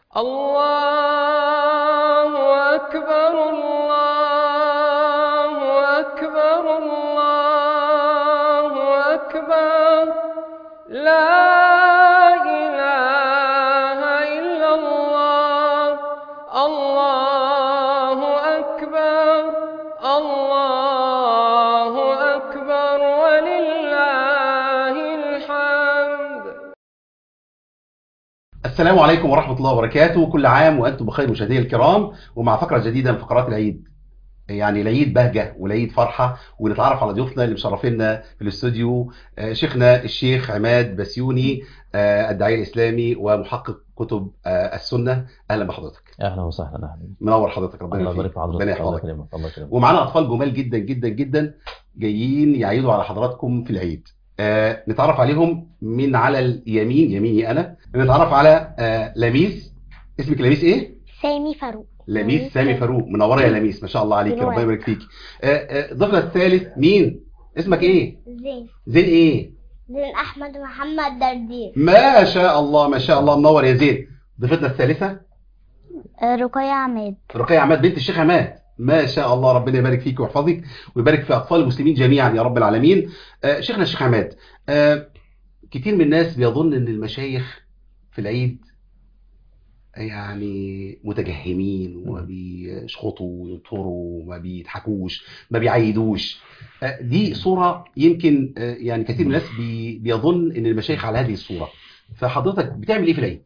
الله أكبر الله أكبر الله أكبر لا إله إلا الله الله أكبر الله أكبر ولله الحمد السلام عليكم ورحمة الله وبركاته كل عام وأنتم بخير مشاهدي الكرام ومع فقرة جديدة من فقرات العيد يعني العيد بهجة والعيد فرحة ونتعرف على ضيوفنا اللي مشرفينا في الاستوديو آه، شيخنا الشيخ عماد بسيوني آه، الداعية الإسلامي ومحقق كتب آه، السنة أهلا بحضرتك اهلا وسهلا اهلا منور حضرتك ربنا الله يبارك يخليك في ربنا حضرتك الله يحفظك يكرمك الله يكرمك ومعانا أطفال جمال جدا جدا جدا جايين يعيدوا على حضراتكم في العيد آه نتعرف عليهم من على اليمين يميني أنا نتعرف على آه لميس اسمك لميس إيه؟ سامي فاروق لميس سامي فاروق منوره يا لميس ما شاء الله عليك دلوقتي. ربنا يبارك فيك آه، آه، ضيفنا الثالث مين اسمك ايه زين زين ايه زين احمد محمد دردير ما شاء الله ما شاء الله منور يا زين ضيفتنا الثالثه رقية عماد رقية عماد بنت الشيخ عماد ما شاء الله ربنا يبارك فيك ويحفظك ويبارك في اطفال المسلمين جميعا يا رب العالمين آه، شيخنا الشيخ عماد آه، كتير من الناس بيظن ان المشايخ في العيد يعني متجهمين وما بيشخطوا وينطروا وما بيضحكوش ما بيعيدوش آه، دي صورة يمكن آه، يعني كثير من الناس بي- بيظن ان المشايخ على هذه الصورة فحضرتك بتعمل ايه في العيد؟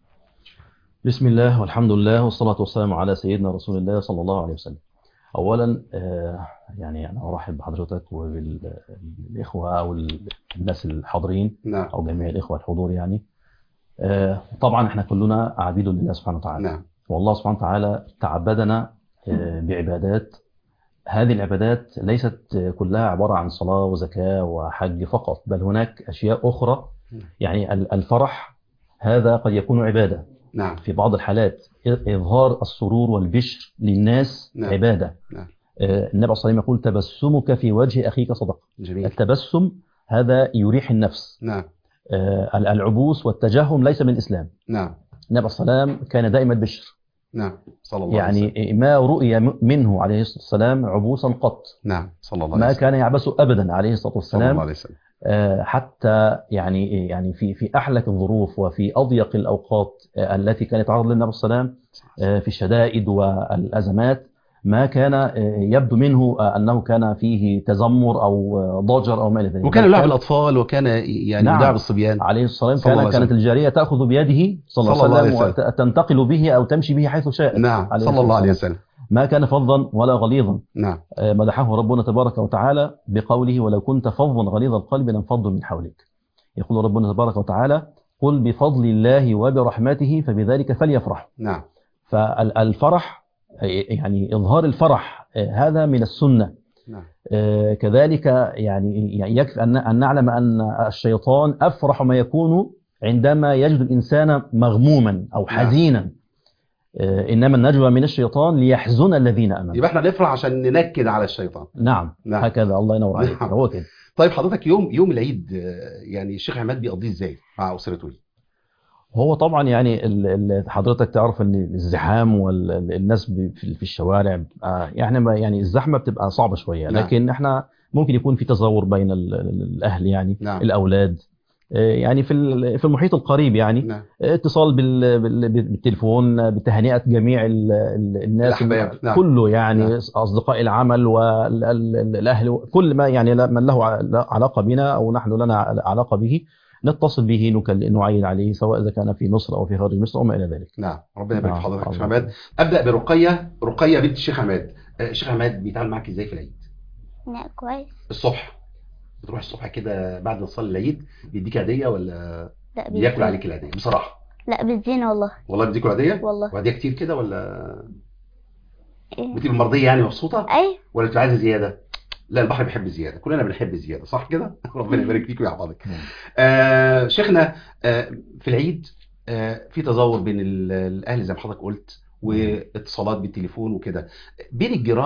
بسم الله والحمد لله والصلاة والسلام على سيدنا رسول الله صلى الله عليه وسلم أولا آه، يعني أنا أرحب بحضرتك وبالإخوة أو الناس الحاضرين نعم أو جميع الإخوة الحضور يعني آه، طبعا احنا كلنا عبيد لله سبحانه وتعالى نعم والله سبحانه وتعالى تعبدنا آه، بعبادات هذه العبادات ليست كلها عبارة عن صلاة وزكاة وحج فقط بل هناك أشياء أخرى يعني ال- الفرح هذا قد يكون عبادة نعم في بعض الحالات إظهار السرور والبشر للناس نعم. عبادة نعم. آه، النبي صلى الله عليه وسلم يقول تبسمك في وجه أخيك صدقة جميل التبسم هذا يريح النفس نعم آه، ال- العبوس والتجهم ليس من الإسلام نعم النبي صلى الله عليه وسلم كان دائما بشر نعم صلى الله عليه وسلم يعني ما رؤي م- منه عليه الصلاة والسلام عبوسا قط نعم صلى الله عليه ما وسلم كان يعبس أبدا عليه الصلاة صلى الله والسلام عليه وسلم آه، حتى يعني يعني في في أحلك الظروف وفي أضيق الأوقات آه، التي كان يتعرض للنبي صلى الله عليه وسلم آه، في الشدائد والأزمات ما كان آه، يبدو منه آه، أنه كان فيه تذمر أو آه، ضجر أو ما إلى ذلك وكان بل يلاعب كان الأطفال وكان يعني نعم. يلاعب الصبيان عليه الصلاة صلى الله والسلام عليه كان كانت الجارية تأخذ بيده صلى الله عليه وسلم وتنتقل به أو تمشي به حيث شاءت نعم عليه صلى الله عليه والسلام. وسلم ما كان فظا ولا غليظا نعم آه، مدحه ربنا تبارك وتعالى بقوله ولو كنت فظا غليظ القلب لانفضوا من حولك يقول ربنا تبارك وتعالى قل بفضل الله وبرحمته فبذلك فليفرحوا نعم فالفرح يعني إظهار الفرح آه، هذا من السنة نعم آه، كذلك يعني يعني يكفي أن أن نعلم أن الشيطان أفرح ما يكون عندما يجد الإنسان مغموما أو حزينا آه، إنما النجوى من الشيطان ليحزن الذين آمنوا يبقى احنا نفرح عشان ننكد على الشيطان نعم نعم. هكذا الله ينور عليك نعم. هو كده طيب حضرتك يوم يوم العيد آه، يعني الشيخ عماد بيقضيه ازاي مع اسرته دي؟ هو طبعا يعني ال- ال- حضرتك تعرف ان الزحام والناس في في الشوارع آه، يعني ما- يعني الزحمه بتبقى صعبه شويه نعم. لكن احنا ممكن يكون في تزاور بين ال- ال- الاهل يعني نعم. الاولاد آه، يعني في ال- في المحيط القريب يعني نعم اتصال بال- بال- بالتليفون بتهنئه جميع ال- ال- الناس الأحباب، نعم. كله يعني نعم. اصدقاء العمل والاهل كل ما يعني لا- من له ع- علاقه بنا او نحن لنا علاقه به نتصل به نكل- نعين عليه سواء اذا كان في مصر او في خارج مصر وما الى ذلك نعم ربنا يبارك في نعم. حضرتك يا شيخ الله. عماد ابدا برقيه رقيه بنت الشيخ عماد آه، الشيخ عماد بيتعامل معاك ازاي في العيد؟ لا كويس الصبح بتروح الصبح كده بعد ما تصلي العيد بيديك هديه ولا لا بياكل بالزين. عليك الهديه بصراحه لا بالزين والله والله بيديكوا هديه؟ والله وهديه كتير كده ولا إيه. بتبقى مرضيه يعني مبسوطه؟ اي ولا بتبقى عايزه زياده؟ لا البحر بيحب الزياده كلنا بنحب الزياده صح كده؟ ربنا يبارك فيك ويحفظك. آه شيخنا آه في العيد آه في تزاور بين ال- الاهل زي ما حضرتك قلت واتصالات بالتليفون وكده بين الجيران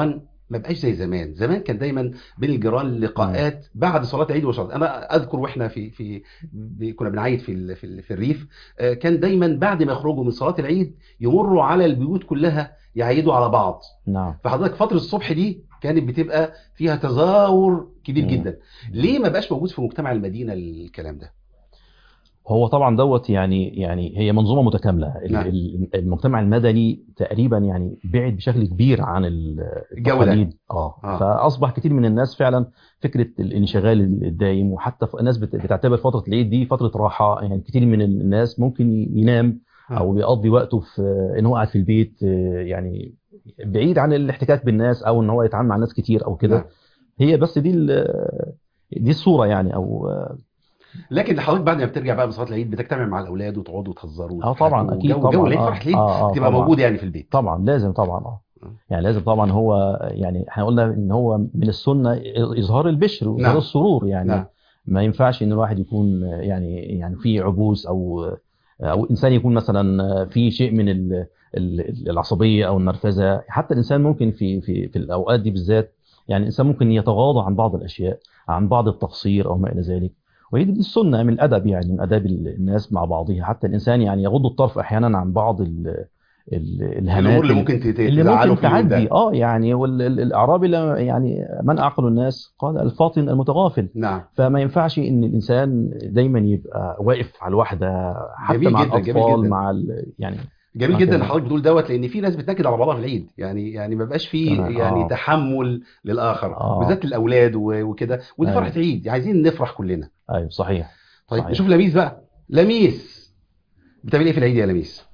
ما بقاش زي زمان زمان كان دايما بين الجيران لقاءات بعد صلاه العيد وصلاه انا اذكر واحنا في في ب- كنا بنعيد في ال- في, ال- في الريف آه، كان دايما بعد ما يخرجوا من صلاه العيد يمروا على البيوت كلها يعيدوا على بعض نعم فحضرتك فتره الصبح دي كانت بتبقى فيها تزاور كبير مم. جدا ليه ما بقاش موجود في مجتمع المدينه الكلام ده هو طبعا دوت يعني يعني هي منظومه متكامله ال- نعم. ال- المجتمع المدني تقريبا يعني بعد بشكل كبير عن ال- الجو ده. التقاليد اه آه. فاصبح كتير من الناس فعلا فكره الانشغال الدائم وحتى ف- الناس بت- بتعتبر فتره العيد دي فتره راحه يعني كتير من الناس ممكن ي- ينام آه. او يقضي وقته في ان هو قاعد في البيت آه، يعني بعيد عن الاحتكاك بالناس او ان هو يتعامل مع ناس كتير او كده نعم. هي بس دي ال- دي الصوره يعني او لكن حضرتك بعد ما بترجع بقى من صلاه العيد بتجتمع مع الاولاد وتقعدوا وتهزروا اه طبعا وتضحكوا اكيد وجو- طبعا جو العيد آه، فرحه العيد آه، آه، تبقى طبعاً. موجوده يعني في البيت طبعا لازم طبعا اه يعني لازم طبعا هو يعني احنا قلنا ان هو من السنه اظهار البشر واظهار نعم. السرور يعني نعم. ما ينفعش ان الواحد يكون يعني يعني في عبوس او او انسان يكون مثلا في شيء من ال- ال- العصبيه او النرفزه حتى الانسان ممكن في في في الاوقات دي بالذات يعني الانسان ممكن يتغاضى عن بعض الاشياء عن بعض التقصير او ما الى ذلك وهي دي السنه من الادب يعني من اداب الناس مع بعضها حتى الانسان يعني يغض الطرف احيانا عن بعض ال ال- الهنات الامور اللي ممكن تت- اللي تزعله ممكن في اليوم تعدي ده اه يعني والاعرابي لما- يعني من اعقل الناس قال الفاطن المتغافل نعم فما ينفعش ان الانسان دايما يبقى واقف على الواحده حتى جميل مع جدا، جميل الاطفال جدا. مع ال- يعني جميل آه، جدا ان تمام. حضرتك بتقول دوت لان في ناس بتنكد على بعضها في العيد يعني يعني ما بقاش فيه تمام، يعني آه. تحمل للاخر آه. بالذات الاولاد و- وكده ودي أيوة. فرحه عيد عايزين نفرح كلنا ايوه صحيح طيب صحيح. نشوف لميس بقى لميس بتعمل ايه في العيد يا لميس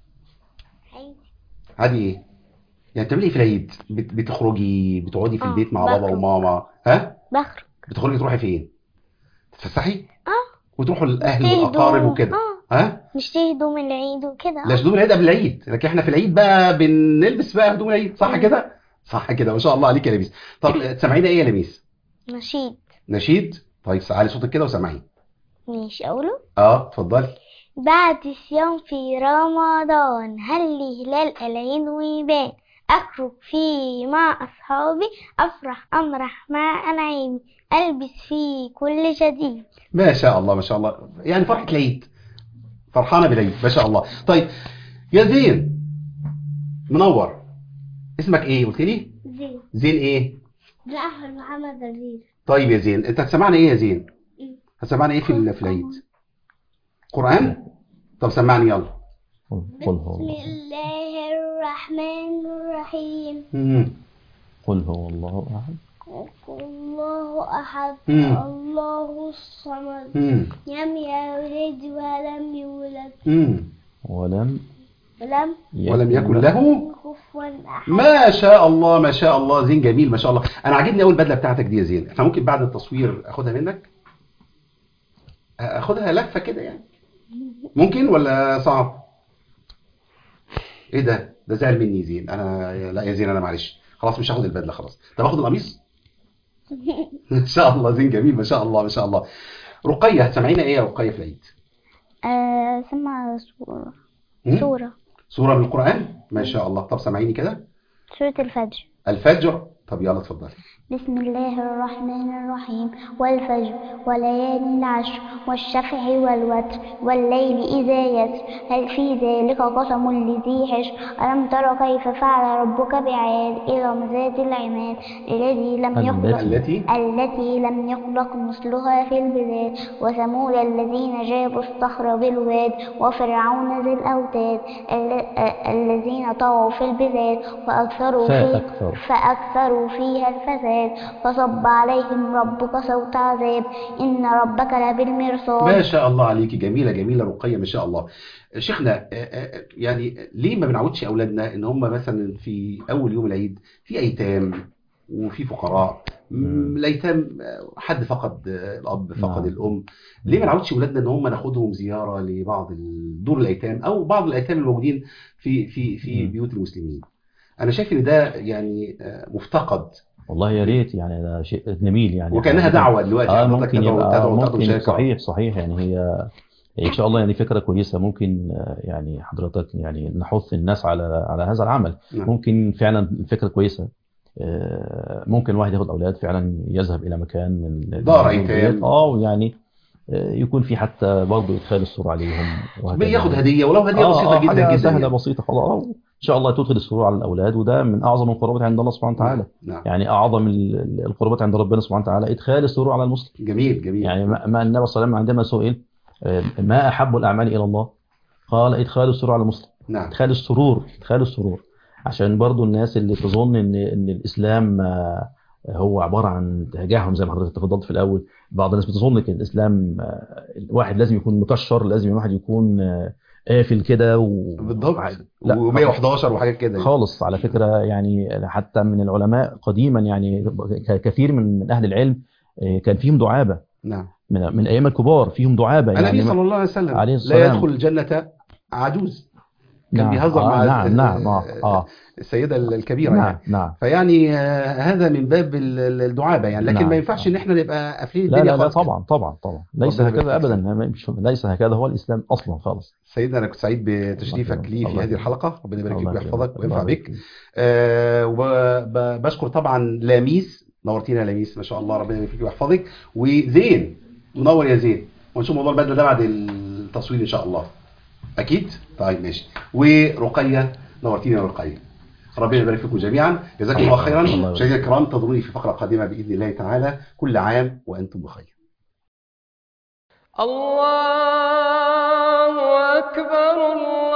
عادي ايه يعني بتعملي ايه في العيد بت- بتخرجي بتقعدي في آه، البيت مع بابا بخرج. وماما ها بخرج بتخرجي تروحي فين تتفسحي اه وتروحوا الاهل نشتري والاقارب هدوم. وكده اه ها نشتري هدوم العيد وكده لا هدوم العيد قبل العيد لكن احنا في العيد بقى بنلبس بقى هدوم العيد صح كده صح كده ما شاء الله عليك يا لميس طب تسمعينا ايه يا لميس نشيد نشيد طيب علي صوتك كده وسمعي ماشي أقوله اه اتفضلي بعد صيام في رمضان هل لي هلال العيد ويبان أخرج فيه مع أصحابي أفرح أمرح مع أنعيمي ألبس فيه كل جديد ما شاء الله ما شاء الله يعني فرحة العيد فرحانة بالعيد ما شاء الله طيب يا زين منور اسمك ايه قلت لي زين زين ايه ده أحمد محمد عزيز طيب يا زين انت هتسمعنا ايه يا زين هتسمعنا ايه في ال- في العيد قرآن طب سمعني يلا قل قل هو بسم الله الرحمن الرحيم مم. قل هو الله احد الله أحد مم. الله الصمد مم. لم يلد ولم يولد مم. ولم ولم ولم يكن له كفوا أحد ما شاء الله ما شاء الله زين جميل ما شاء الله انا عاجبني اول البدله بتاعتك دي يا زين احنا ممكن بعد التصوير اخدها منك اخدها لفه كده يعني ممكن ولا صعب ايه ده ده زعل مني زين انا لا يا زين انا معلش خلاص مش هاخد البدله خلاص طب اخد القميص ما شاء الله زين جميل ما شاء الله ما شاء الله رقيه هتسمعينا ايه يا رقيه في العيد آه سمع سورة هم؟ سورة سوره من القران ما شاء الله طب سمعيني كده سورة الفجر الفجر طب يلا اتفضلي بسم الله الرحمن الرحيم والفجر وليالي العشر والشفع والوتر والليل إذا يسر هل في ذلك قسم لذي حجر ألم تر كيف فعل ربك بعاد إرم ذات العماد الذي لم يخلق التي التي لم يخلق مثلها في البلاد وثمود الذين جابوا الصخر بالواد وفرعون ذي الأوتاد ال- آه، الذين طغوا في البلاد فأكثروا في فأكثروا. فأكثروا فيها الفساد فصب عليهم ربك صوت عذاب إن ربك لبالمرصاد ما شاء الله عليكي جميلة جميلة رقية ما شاء الله شيخنا آه، آه، يعني ليه ما بنعودش أولادنا إن هم مثلا في أول يوم العيد في أيتام وفي فقراء م- الأيتام آه، حد فقد آه، الأب فقد نعم. الأم ليه ما نعودش أولادنا إن هم ناخدهم زيارة لبعض ال- دور الأيتام أو بعض الأيتام الموجودين في في في مم. بيوت المسلمين أنا شايف إن ده يعني آه، مفتقد والله يا ريت يعني ده شيء جميل يعني وكانها دعوة دلوقتي اه حضرتك ممكن تدعو يبقى تدعو تدعو ممكن شاكرا. صحيح صحيح يعني هي ان شاء الله يعني فكره كويسه ممكن آه، يعني حضرتك يعني نحث الناس على على هذا العمل نعم. ممكن فعلا الفكره كويسه آه، ممكن الواحد ياخد اولاد فعلا يذهب الى مكان من دار من أيتام. البيت. اه ويعني آه، يكون في حتى برضه ادخال السرور عليهم وهكذا. ياخد هديه ولو هديه آه، بسيطه آه، جدا حاجة جدا سهله يعني. بسيطه خلاص آه، ان شاء الله تدخل السرور على الاولاد وده من اعظم القربات عند الله سبحانه وتعالى نعم يعني اعظم ال- ال- القربات عند ربنا سبحانه وتعالى ادخال السرور على المسلم جميل جميل يعني ما ما النبي صلى الله عليه وسلم عندما سئل آه، ما احب الاعمال الى الله قال ادخال السرور على المسلم نعم ادخال السرور ادخال السرور عشان برضو الناس اللي تظن ان ان الاسلام آه، هو عباره عن تجاههم زي ما حضرتك تفضلت في الاول بعض الناس بتظن ان الاسلام آه، الواحد لازم يكون مكشر لازم الواحد يكون آه، قافل كده و... بالضبط لا و111 وحاجات كده يعني. خالص على فكرة يعني حتى من العلماء قديما يعني ك- كثير من من أهل العلم آه، كان فيهم دعابة نعم من, من أيام الكبار فيهم دعابة النبي يعني صلى الله عليه وسلم عليه لا السلام. يدخل الجنه عجوز كان نعم بيهزر آه مع نعم نعم آه, آه السيده الكبيره نعم يعني نعم فيعني آه، هذا من باب ال- ال- الدعابه يعني لكن نعم. ما ينفعش ان احنا نبقى قافلين لا الدنيا لا لا خالص كده. طبعا طبعا طبعا ليس ربنا يبارك هكذا فيك. أبدا مش- ليس هكذا هو الإسلام أصلا خالص سيدنا انا كنت سعيد بتشريفك الله لي في يكرمك. هذه الحلقه ربنا يبارك فيك الله ويحفظك يكرمك. وينفع الله بك يكرمك. آه وبشكر طبعا لاميس نورتينا يا لاميس ما شاء الله ربنا يبارك فيك ويحفظك وزين منور يا زين ونشوف موضوع البدله ده بعد التصوير ان شاء الله اكيد طيب ماشي ورقيه نورتينا يا رقيه ربنا يبارك فيكم جميعا جزاكم الله خيرا الله يبارك. مشاهدينا الكرام انتظروني في فقره قادمه باذن الله تعالى كل عام وانتم بخير الله أكبر الله